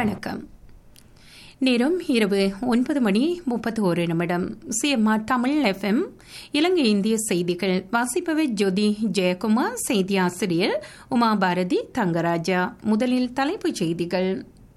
வணக்கம் நேரம் இரவு ஒன்பது மணி முப்பத்தி ஒரு நிமிடம் சிஎம்ஆர் தமிழ் எஃப்எம் இலங்கை இந்திய செய்திகள் வாசிப்பவர் ஜோதி ஜெயக்குமார் செய்தி ஆசிரியர் உமா பாரதி தங்கராஜா முதலில் தலைப்புச் செய்திகள்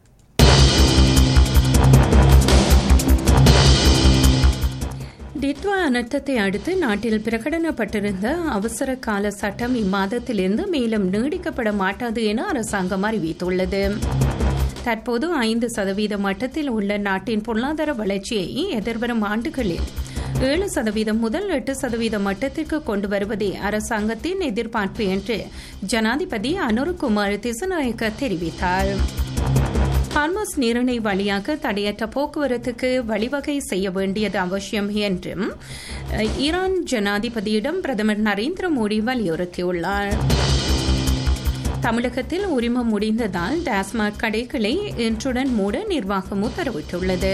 டிட்வா அனர்த்தத்தை அடுத்து நாட்டில் பிரகடனப்பட்டிருந்த அவசர கால சட்டம் இம்மாதத்திலிருந்து மேலும் நீடிக்கப்பட மாட்டாது என அரசாங்கம் அறிவித்துள்ளது தற்போது ஐந்து சதவீத மட்டத்தில் உள்ள நாட்டின் பொருளாதார வளர்ச்சியை எதிர்வரும் ஆண்டுகளில் ஏழு சதவீதம் முதல் எட்டு சதவீத மட்டத்திற்கு கொண்டு வருவதே அரசாங்கத்தின் எதிர்பார்ப்பு என்று ஜனாதிபதி அனுருகுமார் திசநாயக்க தெரிவித்தார் ஹார்மோஸ் நீரிணை வழியாக தடையற்ற போக்குவரத்துக்கு வழிவகை செய்ய வேண்டியது அவசியம் என்றும் ஈரான் ஜனாதிபதியிடம் பிரதமர் நரேந்திர மோடி வலியுறுத்தியுள்ளார் தமிழகத்தில் உரிமம் முடிந்ததால் டாஸ்மாக் கடைகளை இன்றுடன் மூட நிர்வாகம் உத்தரவிட்டுள்ளது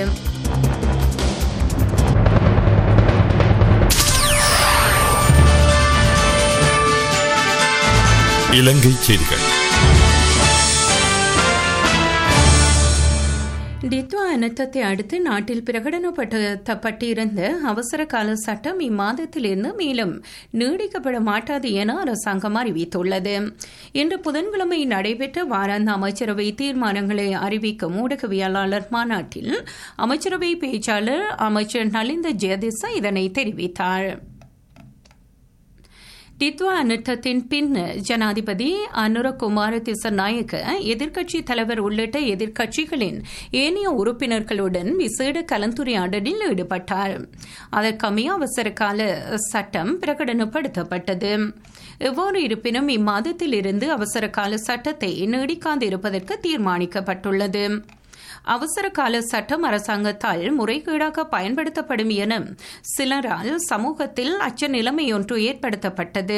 இலங்கை செய்திகள் டித்வா அனர்த்தத்தை அடுத்து நாட்டில் பிரகடனப்பட்டிருந்த அவசர கால சட்டம் இம்மாதத்திலிருந்து மேலும் நீடிக்கப்பட மாட்டாது என அரசாங்கம் அறிவித்துள்ளது இன்று புதன்கிழமை நடைபெற்ற வாராந்த அமைச்சரவை தீர்மானங்களை அறிவிக்கும் ஊடகவியலாளர் மாநாட்டில் அமைச்சரவை பேச்சாளர் அமைச்சர் நலிந்த ஜெயதிசா இதனை தெரிவித்தார் டித்வா அனர்த்தத்தின் பின் ஜனாதிபதி அனுரகுமார திசநாயக்க எதிர்க்கட்சி தலைவர் உள்ளிட்ட எதிர்க்கட்சிகளின் ஏனைய உறுப்பினர்களுடன் விசேட கலந்துரையாடலில் ஈடுபட்டார் அதற்கமைய அவசர கால சட்டம் பிரகடனப்படுத்தப்பட்டது எவ்வாறு இருப்பினும் இம்மாதத்தில் இருந்து அவசர கால சட்டத்தை நீடிக்காதிருப்பதற்கு தீர்மானிக்கப்பட்டுள்ளது அவசர கால சட்டம் அரசாங்கத்தால் முறைகேடாக பயன்படுத்தப்படும் என சிலரால் சமூகத்தில் அச்ச நிலைமையொன்று ஏற்படுத்தப்பட்டது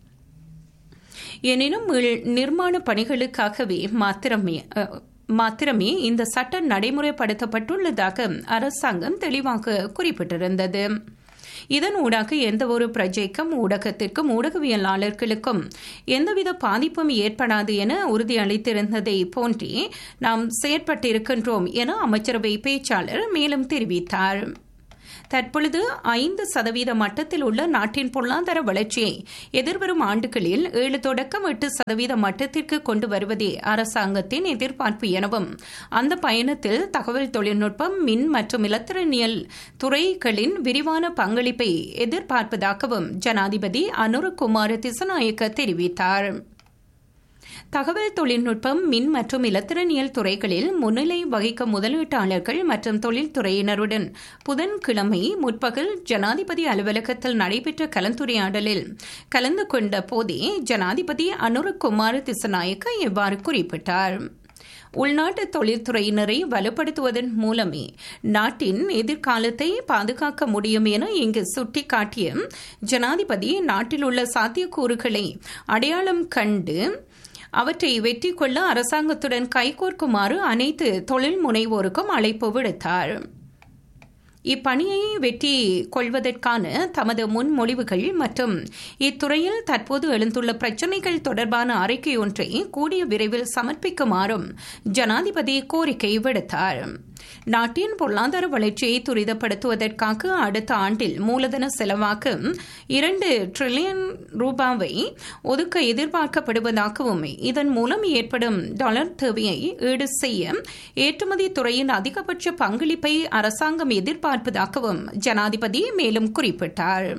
எனினும் நிர்மாண பணிகளுக்காகவே மாத்திரமே மாத்திரமே இந்த சட்டம் நடைமுறைப்படுத்தப்பட்டுள்ளதாக அரசாங்கம் தெளிவாக குறிப்பிட்டிருந்தது இதன் ஊடாக எந்த ஒரு பிரஜைக்கும் ஊடகத்திற்கும் ஊடகவியலாளர்களுக்கும் எந்தவித பாதிப்பும் ஏற்படாது என உறுதியளித்திருந்ததை போன்றே நாம் செயற்பட்டிருக்கின்றோம் என அமைச்சரவை பேச்சாளர் மேலும் தெரிவித்தார் தற்பொழுது ஐந்து சதவீத மட்டத்தில் உள்ள நாட்டின் பொருளாதார வளர்ச்சியை எதிர்வரும் ஆண்டுகளில் ஏழு தொடக்கம் எட்டு சதவீத மட்டத்திற்கு கொண்டு வருவதே அரசாங்கத்தின் எதிர்பார்ப்பு எனவும் அந்த பயணத்தில் தகவல் தொழில்நுட்பம் மின் மற்றும் இலத்திரனியல் துறைகளின் விரிவான பங்களிப்பை எதிர்பார்ப்பதாகவும் ஜனாதிபதி அனுரகுமார திசநாயக்க தெரிவித்தார் தகவல் தொழில்நுட்பம் மின் மற்றும் இலத்திரனியல் துறைகளில் முன்னிலை வகிக்கும் முதலீட்டாளர்கள் மற்றும் தொழில்துறையினருடன் புதன்கிழமை முற்பகல் ஜனாதிபதி அலுவலகத்தில் நடைபெற்ற கலந்துரையாடலில் கலந்து கொண்ட போதே ஜனாதிபதி அனுரகுமார் திசநாயக்க இவ்வாறு குறிப்பிட்டார் உள்நாட்டு தொழில்துறையினரை வலுப்படுத்துவதன் மூலமே நாட்டின் எதிர்காலத்தை பாதுகாக்க முடியும் என இங்கு சுட்டிக்காட்டிய ஜனாதிபதி நாட்டில் உள்ள சாத்தியக்கூறுகளை அடையாளம் கண்டு அவற்றை வெற்றி கொள்ள அரசாங்கத்துடன் கைகோர்க்குமாறு அனைத்து தொழில் முனைவோருக்கும் அழைப்பு விடுத்தார் இப்பணியை வெற்றி கொள்வதற்கான தமது முன்மொழிவுகள் மற்றும் இத்துறையில் தற்போது எழுந்துள்ள பிரச்சினைகள் தொடர்பான அறிக்கை ஒன்றை கூடிய விரைவில் சமர்ப்பிக்குமாறும் ஜனாதிபதி கோரிக்கை விடுத்தார் நாட்டின் பொருளாதார வளர்ச்சியை துரிதப்படுத்துவதற்காக அடுத்த ஆண்டில் மூலதன செலவாக இரண்டு டிரில்லியன் ரூபாவை ஒதுக்க எதிர்பார்க்கப்படுவதாகவும் இதன் மூலம் ஏற்படும் டாலர் தேவையை ஈடு செய்ய ஏற்றுமதி துறையின் அதிகபட்ச பங்களிப்பை அரசாங்கம் எதிர்பார்ப்பதாகவும் ஜனாதிபதி மேலும் குறிப்பிட்டார்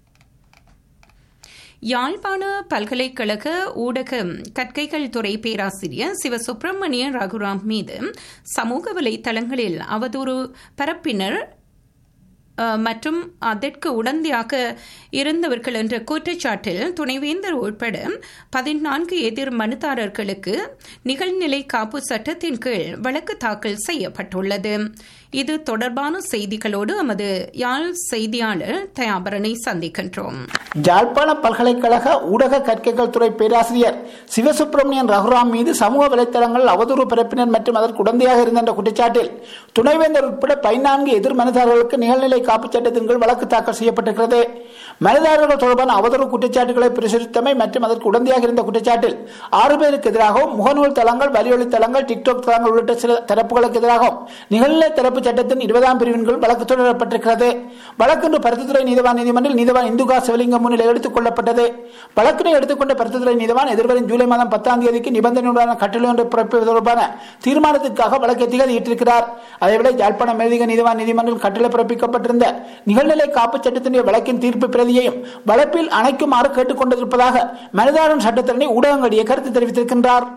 யாழ்ப்பாண பல்கலைக்கழக ஊடக கற்கைகள் துறை பேராசிரியர் சிவசுப்பிரமணிய ரகுராம் மீது சமூக வலைதளங்களில் அவதூறு பரப்பினர் மற்றும் அதற்கு உடந்தையாக இருந்தவர்கள் என்ற குற்றச்சாட்டில் துணைவேந்தர் உட்பட பதினான்கு எதிர் மனுதாரர்களுக்கு நிகழ்நிலை காப்பு சட்டத்தின் கீழ் வழக்கு தாக்கல் செய்யப்பட்டுள்ளது இது தொடர்பான செய்திகளோடு நமது யாழ் செய்தியாளர் தயாபரனை சந்திக்கின்றோம் யாழ்ப்பாண பல்கலைக்கழக ஊடக கற்கைகள் துறை பேராசிரியர் சிவசுப்பிரமணியன் ரகுராம் மீது சமூக வலைதளங்கள் அவதூறு பரப்பினர் மற்றும் அதற்கு உடந்தையாக இருந்த என்ற குற்றச்சாட்டில் துணைவேந்தர் உட்பட பதினான்கு எதிர் மனுதாரர்களுக்கு நிகழ்நிலை காப்புச் சட்டத்தின் கீழ் வழக்கு தாக்கல் செய்யப்பட்டிருக்கிறது மனிதர்கள் தொடர்பான அவதூறு குற்றச்சாட்டுகளை பிரசுரித்தமை மற்றும் அதற்கு உடந்தையாக இருந்த குற்றச்சாட்டில் ஆறு பேருக்கு எதிராகவும் முகநூல் தளங்கள் வலியொலி தளங்கள் டிக்டாக் தளங்கள் உள்ளிட்ட சில தரப்புகளுக்கு எதிராகவும் நிகழ்நிலை தரப்பு சட்டத்தின் இருபதாம் பிரிவின் கீழ் வழக்கு தொடரப்பட்டிருக்கிறது வழக்கொன்று பருத்தித்துறை நீதிவான் நீதிமன்றில் நீதிவான் இந்துகா சிவலிங்கம் முன்னிலை எடுத்துக் கொள்ளப்பட்டது வழக்கினை எடுத்துக்கொண்ட பருத்தித்துறை நீதிவான் எதிர்வரும் ஜூலை மாதம் பத்தாம் தேதிக்கு நிபந்தனையுடனான கட்டளை ஒன்றை பிறப்பிப்பது தொடர்பான தீர்மானத்திற்காக வழக்கை திகதியிட்டிருக்கிறார் அதேவேளை யாழ்ப்பாணம் மேலதிக நீதிவான் நீதிமன்றில் கட்டளை பிறப்பிக்கப்பட்டிருந்த நிகழ்நிலை காப்பு சட்டத்தினுடைய வழக்கின் தீர்ப்பு பிரதியையும் வழக்கில் அணைக்குமாறு கேட்டுக் கொண்டிருப்பதாக மனிதாரன் சட்டத்திறனை ஊடகங்களிடையே கருத்து தெரிவித்திருக்கின்றார்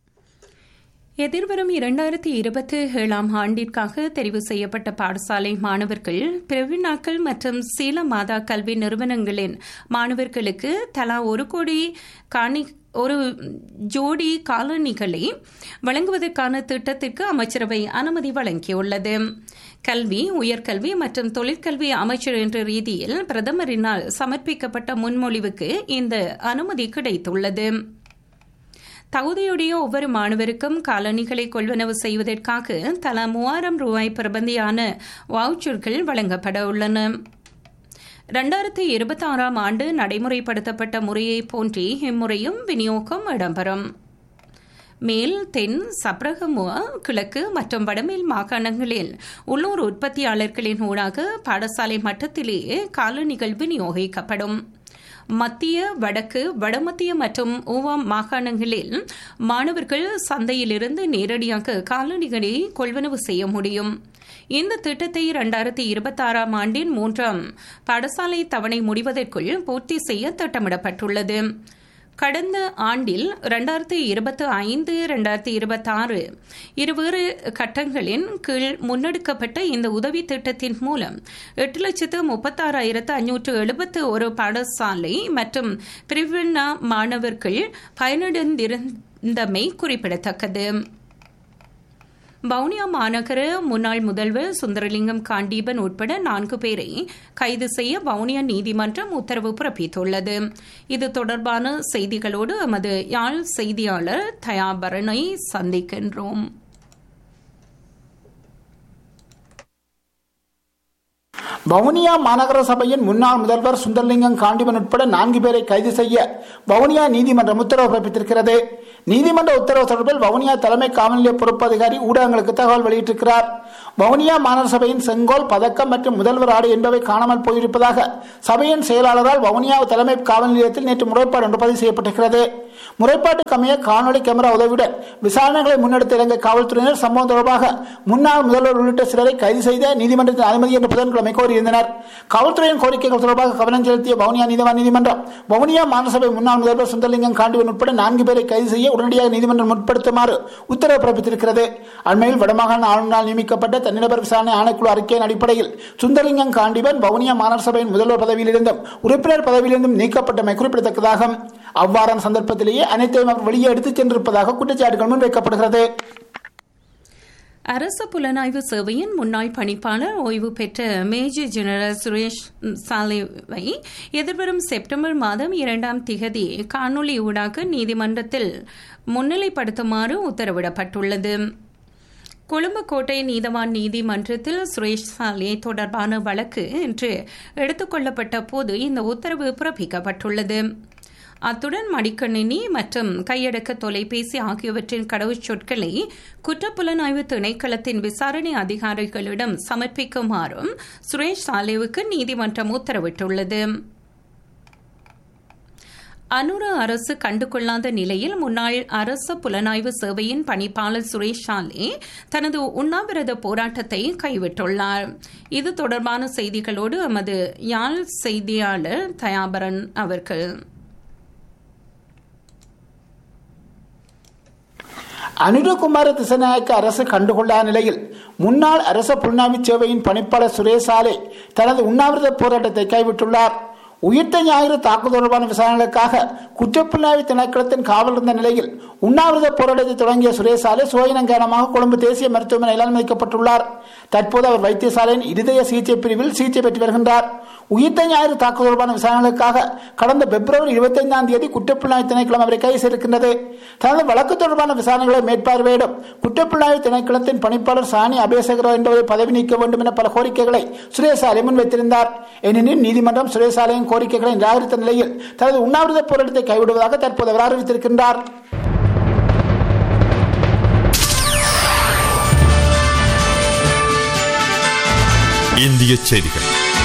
எதிர்வரும் இரண்டாயிரத்தி இருபத்தி ஏழாம் ஆண்டிற்காக தெரிவு செய்யப்பட்ட பாடசாலை மாணவர்கள் பிரவினாக்கள் மற்றும் சீல மாதா கல்வி நிறுவனங்களின் மாணவர்களுக்கு தலா ஒரு கோடி காணி ஒரு ஜோடி காலணிகளை வழங்குவதற்கான திட்டத்திற்கு அமைச்சரவை அனுமதி வழங்கியுள்ளது கல்வி உயர்கல்வி மற்றும் தொழிற்கல்வி அமைச்சர் என்ற ரீதியில் பிரதமரினால் சமர்ப்பிக்கப்பட்ட முன்மொழிவுக்கு இந்த அனுமதி கிடைத்துள்ளது தகுதியுடைய ஒவ்வொரு மாணவருக்கும் காலணிகளை கொள்வனவு செய்வதற்காக தலா மூவாயிரம் ரூபாய் பிரபந்தியான வவுச்சர்கள் வழங்கப்பட உள்ளன இரண்டாயிரத்தி இருபத்தி ஆறாம் ஆண்டு நடைமுறைப்படுத்தப்பட்ட முறையை போன்றே இம்முறையும் விநியோகம் இடம்பெறும் மேல் தென் சப்ரகமுவ கிழக்கு மற்றும் வடமேல் மாகாணங்களில் உள்ளூர் உற்பத்தியாளர்களின் ஊடாக பாடசாலை மட்டத்திலேயே காலணிகள் விநியோகிக்கப்படும் மத்திய வடக்கு வடமத்திய மற்றும் ஊவாம் மாகாணங்களில் மாணவர்கள் சந்தையிலிருந்து நேரடியாக காலணிகளை கொள்வனவு செய்ய முடியும் இந்த திட்டத்தை இரண்டாயிரத்தி இருபத்தி ஆறாம் ஆண்டின் மூன்றாம் பாடசாலை தவணை முடிவதற்குள் பூர்த்தி செய்ய திட்டமிடப்பட்டுள்ளது கடந்த ஆண்டில் ரெண்டாயிரத்தி இருபத்தி ஐந்து ரெண்டாயிரத்தி இருபத்தி ஆறு இருவேறு கட்டங்களின் கீழ் முன்னெடுக்கப்பட்ட இந்த உதவி திட்டத்தின் மூலம் எட்டு லட்சத்து முப்பத்தாறாயிரத்து ஐநூற்று எழுபத்து ஒரு பாடசாலை மற்றும் பிரிவினா மாணவர்கள் பயனடைந்திருந்தமை குறிப்பிடத்தக்கது வவுனியா மாநகர முன்னாள் முதல்வர் சுந்தரலிங்கம் காண்டீபன் உட்பட நான்கு பேரை கைது செய்ய வவுனியா நீதிமன்றம் உத்தரவு பிறப்பித்துள்ளது இது தொடர்பான செய்திகளோடு எமது யாழ் செய்தியாளர் தயாபரனை சந்திக்கின்றோம் வவுனியா மாநகர சபையின் முன்னாள் முதல்வர் சுந்தரலிங்கம் காண்டிபன் உட்பட நான்கு பேரை கைது செய்ய வவுனியா நீதிமன்றம் உத்தரவு பிறப்பித்திருக்கிறது நீதிமன்ற உத்தரவு தொடர்பில் வவுனியா தலைமை காவல் நிலைய பொறுப்பு அதிகாரி ஊடகங்களுக்கு தகவல் வெளியிட்டிருக்கிறார் வவுனியா மாநகர சபையின் செங்கோல் பதக்கம் மற்றும் முதல்வர் ஆடு என்பவை காணாமல் போயிருப்பதாக சபையின் செயலாளரால் வவுனியா தலைமை காவல் நிலையத்தில் நேற்று முறைப்பாடு ஒன்று பதிவு செய்யப்பட்டிருக்கிறது முறைப்பாட்டுக்கு அமைய காணொலி கேமரா உதவியுடன் விசாரணைகளை முன்னெடுத்த இலங்கை காவல்துறையினர் சம்பவம் தொடர்பாக முன்னாள் முதல்வர் உள்ளிட்ட சிலரை கைது செய்த நீதிமன்றத்தின் அனுமதி என்று புதன்கிழமை கோரியிருந்தனர் காவல்துறையின் கோரிக்கைகள் தொடர்பாக கவனம் செலுத்திய வவுனியா நீதிவான் நீதிமன்றம் வவுனியா மாநகரசபை முன்னாள் முதல்வர் சுந்தரலிங்கம் காண்டிவன் உட்பட நான்கு பேரை கைது செய்ய உடனடியாக நீதிமன்றம் முற்படுத்துமாறு உத்தரவு பிறப்பித்திருக்கிறது அண்மையில் வடமாகாண ஆளுநரால் நியமிக்கப்பட்ட தனிநபர் விசாரணை ஆணைக்குழு அறிக்கையின் அடிப்படையில் சுந்தரலிங்கம் காண்டிவன் வவுனியா மாநகர சபையின் முதல்வர் பதவியிலிருந்தும் உறுப்பினர் பதவியிலிருந்தும் நீக்கப்பட்டமை குறிப்பிடத்தக்கதாகும் அவ்வாறான சந்தர்ப்பத்திலேயே அனைத்தையும் அவர் வெளியே எடுத்துச் சென்றிருப்பதாக குற்றச்சாட்டுகள் முன்வைக்கப்படுகிறது அரசு புலனாய்வு சேவையின் முன்னாள் பணிப்பாளர் ஓய்வு பெற்ற மேஜர் ஜெனரல் சுரேஷ் சாலேவை எதிர்வரும் செப்டம்பர் மாதம் இரண்டாம் திகதி காணொலி ஊடாக நீதிமன்றத்தில் முன்னிலைப்படுத்துமாறு உத்தரவிடப்பட்டுள்ளது கொழும்பு கோட்டை நீதவான் நீதிமன்றத்தில் சுரேஷ் சாலே தொடர்பான வழக்கு இன்று எடுத்துக்கொள்ளப்பட்ட போது இந்த உத்தரவு பிறப்பிக்கப்பட்டுள்ளது அத்துடன் மடிக்கணினி மற்றும் கையடக்க தொலைபேசி ஆகியவற்றின் கடவுச்சொற்களை குற்றப்புலனாய்வு திணைக்களத்தின் விசாரணை அதிகாரிகளிடம் சமர்ப்பிக்குமாறும் சுரேஷ் சாலேவுக்கு நீதிமன்றம் உத்தரவிட்டுள்ளது அனுர அரசு கண்டுகொள்ளாத நிலையில் முன்னாள் அரசு புலனாய்வு சேவையின் பணிப்பாளர் சுரேஷ் சாலே தனது உண்ணாவிரத போராட்டத்தை கைவிட்டுள்ளார் இது தொடர்பான செய்திகளோடு எமது யாழ் செய்தியாளர் தயாபரன் அவர்கள் அனுரகுமார திசநாயக்க அரசு கண்டுகொள்ளாத நிலையில் முன்னாள் அரச புலனாய்வு சேவையின் பணிப்பாளர் சுரேசாலே தனது உண்ணாவிரத போராட்டத்தை கைவிட்டுள்ளார் உயிர்த்த ஞாயிறு தாக்குதல் தொடர்பான விசாரணைகளுக்காக குற்றப்புலனாய்வு திணைக்களத்தின் காவல் இருந்த நிலையில் உண்ணாவிரத போராட்டத்தை தொடங்கிய சுரேசாலே சுயனம் காரணமாக கொழும்பு தேசிய மருத்துவமனையில் அனுமதிக்கப்பட்டுள்ளார் தற்போது அவர் வைத்தியசாலையின் இருதய சிகிச்சை பிரிவில் சிகிச்சை பெற்று வருகின்றார் உயிர்த்த ஞாயிறு தாக்குதல் தொடர்பான விசாரணைகளுக்காக கடந்த பிப்ரவரி இருபத்தைந்தாம் தேதி குற்றப்புலனாய்வு திணைக்களம் அவரை கைது செய்திருக்கின்றது தனது வழக்கு தொடர்பான விசாரணைகளை மேற்பார்வையிடும் குற்றப்புலனாய்வு திணைக்களத்தின் பணிப்பாளர் சாணி அபேசகரோ என்பவரை பதவி நீக்க வேண்டும் என பல கோரிக்கைகளை சுரேசாலை முன்வைத்திருந்தார் எனினும் நீதிமன்றம் சுரேசாலையின் கோரிக்கைகளை நிராகரித்த நிலையில் தனது உண்ணாவிரத போராட்டத்தை கைவிடுவதாக தற்போது அவர் அறிவித்திருக்கின்றார் இந்திய செய்திகள்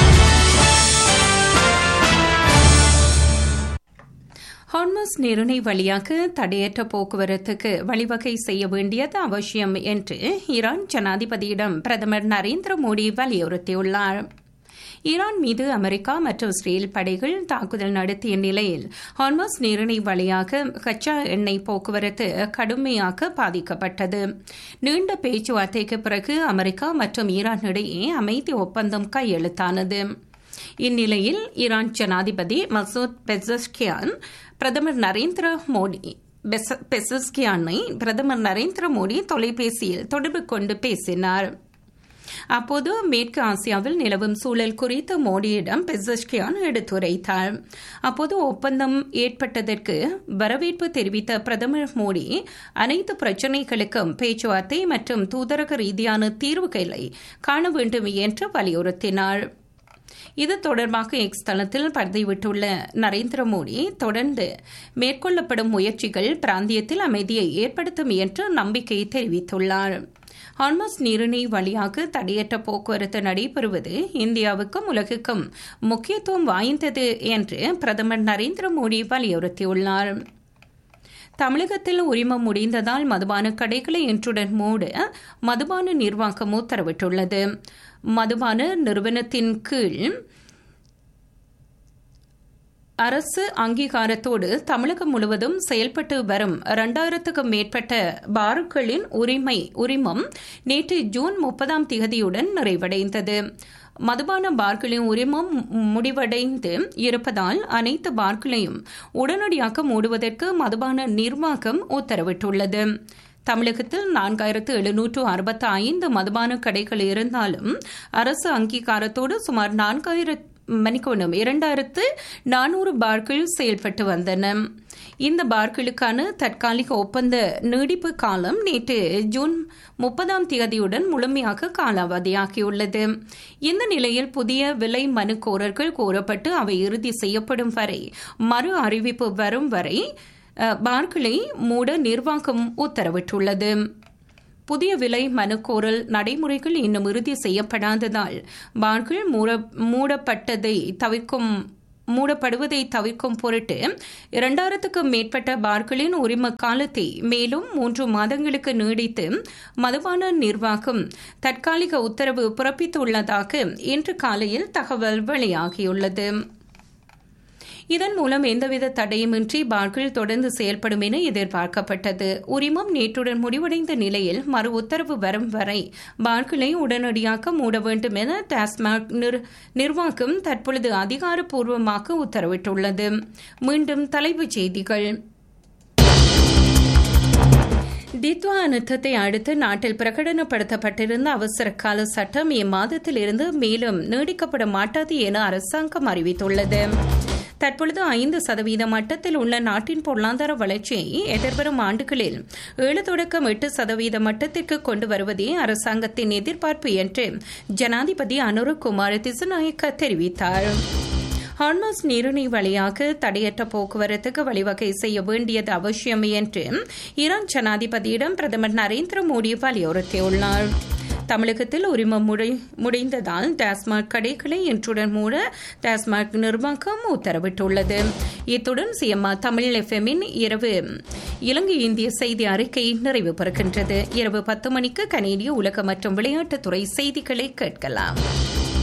ஹார்மஸ் நீரிணை வழியாக தடையற்ற போக்குவரத்துக்கு வழிவகை செய்ய வேண்டியது அவசியம் என்று ஈரான் ஜனாதிபதியிடம் பிரதமர் நரேந்திர மோடி வலியுறுத்தியுள்ளார் ஈரான் மீது அமெரிக்கா மற்றும் இஸ்ரேல் படைகள் தாக்குதல் நடத்திய நிலையில் ஹார்மஸ் நீரிணை வழியாக கச்சா எண்ணெய் போக்குவரத்து கடுமையாக பாதிக்கப்பட்டது நீண்ட பேச்சுவார்த்தைக்கு பிறகு அமெரிக்கா மற்றும் ஈரான் இடையே அமைதி ஒப்பந்தம் கையெழுத்தானது இந்நிலையில் ஈரான் ஜனாதிபதி மசூத் பெசஸ்கியான் பிரதமர் நரேந்திர மோடி பெசஸ்கியானை பிரதமர் நரேந்திர மோடி தொலைபேசியில் தொடர்பு கொண்டு பேசினார் அப்போது மேற்கு ஆசியாவில் நிலவும் சூழல் குறித்து மோடியிடம் பெசஸ்கியான் எடுத்துரைத்தார் அப்போது ஒப்பந்தம் ஏற்பட்டதற்கு வரவேற்பு தெரிவித்த பிரதமர் மோடி அனைத்து பிரச்சினைகளுக்கும் பேச்சுவார்த்தை மற்றும் தூதரக ரீதியான தீர்வுகளை காண வேண்டும் என்று வலியுறுத்தினார் இது தொடர்பாக எக்ஸ் தளத்தில் பதிவிட்டுள்ள நரேந்திர மோடி தொடர்ந்து மேற்கொள்ளப்படும் முயற்சிகள் பிராந்தியத்தில் அமைதியை ஏற்படுத்தும் என்று நம்பிக்கை தெரிவித்துள்ளார் ஹார்மஸ் நீரிணை வழியாக தடையற்ற போக்குவரத்து நடைபெறுவது இந்தியாவுக்கும் உலகுக்கும் முக்கியத்துவம் வாய்ந்தது என்று பிரதமர் நரேந்திர மோடி வலியுறுத்தியுள்ளார் தமிழகத்தில் உரிமம் முடிந்ததால் மதுபான கடைகளை இன்றுடன் மூட மதுபான நிர்வாகம் உத்தரவிட்டுள்ளது மதுபான நிறுவனத்தின் கீழ் அரசு அங்கீகாரத்தோடு தமிழகம் முழுவதும் செயல்பட்டு வரும் இரண்டாயிரத்துக்கும் மேற்பட்ட பாருக்களின் உரிமை உரிமம் நேற்று ஜூன் முப்பதாம் திகதியுடன் நிறைவடைந்தது மதுபான பார்களின் உரிமம் முடிவடைந்து இருப்பதால் அனைத்து பார்களையும் உடனடியாக மூடுவதற்கு மதுபான நிர்வாகம் உத்தரவிட்டுள்ளது தமிழகத்தில் நான்காயிரத்து எழுநூற்று அறுபத்தி ஐந்து மதுபான கடைகள் இருந்தாலும் அரசு அங்கீகாரத்தோடு சுமார் நான்காயிரத்து மணிக்கோணம் இரண்டாயிரத்து நானூறு பார்கள் செயல்பட்டு வந்தன இந்த பார்களுக்கான தற்காலிக ஒப்பந்த நீடிப்பு காலம் நேற்று ஜூன் முப்பதாம் தேதியுடன் முழுமையாக காலாவதியாகியுள்ளது இந்த நிலையில் புதிய விலை மனுக்கோரர்கள் கோரப்பட்டு அவை இறுதி செய்யப்படும் வரை மறு அறிவிப்பு வரும் வரை பார்களை மூட நிர்வாகம் உத்தரவிட்டுள்ளது புதிய விலை மனுக்கோரல் நடைமுறைகள் இன்னும் இறுதி செய்யப்படாததால் பார்கள் மூடப்பட்டதை தவிர்க்கும் மூடப்படுவதை தவிர்க்கும் பொருட்டு இரண்டாயிரத்துக்கும் மேற்பட்ட பார்களின் உரிம காலத்தை மேலும் மூன்று மாதங்களுக்கு நீடித்து மதுபான நிர்வாகம் தற்காலிக உத்தரவு பிறப்பித்துள்ளதாக இன்று காலையில் தகவல் வெளியாகியுள்ளது இதன் மூலம் எந்தவித தடையுமின்றி பார்கள் தொடர்ந்து செயல்படும் என எதிர்பார்க்கப்பட்டது உரிமம் நேற்றுடன் முடிவடைந்த நிலையில் மறு உத்தரவு வரும் வரை பார்களை உடனடியாக மூட வேண்டும் என டாஸ்மாக் நிர்வாகம் தற்பொழுது அதிகாரப்பூர்வமாக உத்தரவிட்டுள்ளது மீண்டும் தலைப்புச் செய்திகள் தித்வா அனர்த்தத்தை அடுத்து நாட்டில் பிரகடனப்படுத்தப்பட்டிருந்த அவசர கால சட்டம் இம்மாதத்தில் இருந்து மேலும் நீடிக்கப்பட மாட்டாது என அரசாங்கம் அறிவித்துள்ளது தற்பொழுது ஐந்து சதவீத மட்டத்தில் உள்ள நாட்டின் பொருளாதார வளர்ச்சியை எதிர்வரும் ஆண்டுகளில் ஏழு தொடக்கம் எட்டு சதவீத மட்டத்திற்கு கொண்டு வருவதே அரசாங்கத்தின் எதிர்பார்ப்பு என்று ஜனாதிபதி அனுரகுமார் திசுநாயக்க தெரிவித்தார் ஹார்மஸ் நீரிணை வழியாக தடையற்ற போக்குவரத்துக்கு வழிவகை செய்ய வேண்டியது அவசியம் என்று ஈரான் ஜனாதிபதியிடம் பிரதமர் நரேந்திர மோடி வலியுறுத்தியுள்ளார் தமிழகத்தில் உரிமம் முடிந்ததால் டாஸ்மாக் கடைகளை இன்றுடன் மூட டாஸ்மாக் நிர்வாகம் உத்தரவிட்டுள்ளது இத்துடன் சிஎம்ஆ தமிழ் எஃப்எம்மின் இரவு இலங்கை இந்திய செய்தி அறிக்கை நிறைவு பெறுகின்றது இரவு பத்து மணிக்கு கனேடிய உலக மற்றும் விளையாட்டுத்துறை செய்திகளை கேட்கலாம்